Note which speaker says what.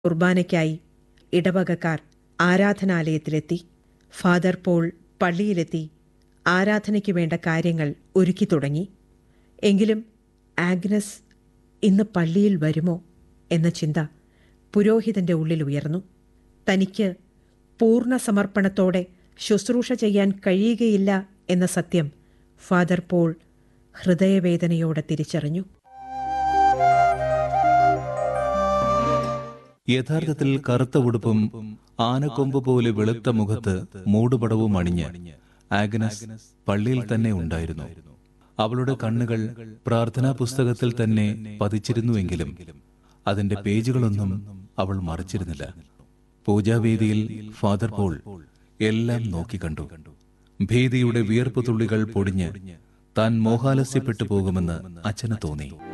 Speaker 1: കുർബാനയ്ക്കായി ഇടവകക്കാർ ആരാധനാലയത്തിലെത്തി father Paul പള്ളിയിലെത്തി ആരാധനയ്ക്ക് വേണ്ട കാര്യങ്ങൾ ഒരുക്കി തുടങ്ങി എങ്കിലും ആഗ്നസ് ഇന്ന് പള്ളിയിൽ വരുമോ എന്ന ചിന്ത പുരോഹിതന്റെ ഉള്ളിൽ ഉയർന്നു തനിക്ക് പൂർണ്ണ സമർപ്പണത്തോടെ ശുശ്രൂഷ ചെയ്യാൻ കഴിയുകയില്ല എന്ന സത്യം ഫാദർ പോൾ ഹൃദയവേദനയോടെ തിരിച്ചറിഞ്ഞു
Speaker 2: യഥാർത്ഥത്തിൽ കറുത്ത ഉടുപ്പും ആനക്കൊമ്പ് പോലെ വെളുത്ത മുഖത്ത് മൂടുപടവും അണിഞ്ഞ് ആഗ്നസ് പള്ളിയിൽ തന്നെ ഉണ്ടായിരുന്നു അവളുടെ കണ്ണുകൾ പ്രാർത്ഥനാ പുസ്തകത്തിൽ തന്നെ പതിച്ചിരുന്നുവെങ്കിലും അതിന്റെ പേജുകളൊന്നും അവൾ മറിച്ചിരുന്നില്ല പൂജാവേദിയിൽ ഫാദർ പോൾ എല്ലാം നോക്കിക്കണ്ടു ഭീതിയുടെ വിയർപ്പ് തുള്ളികൾ പൊടിഞ്ഞ് താൻ മോഹാലസ്യപ്പെട്ടു പോകുമെന്ന് അച്ഛന് തോന്നി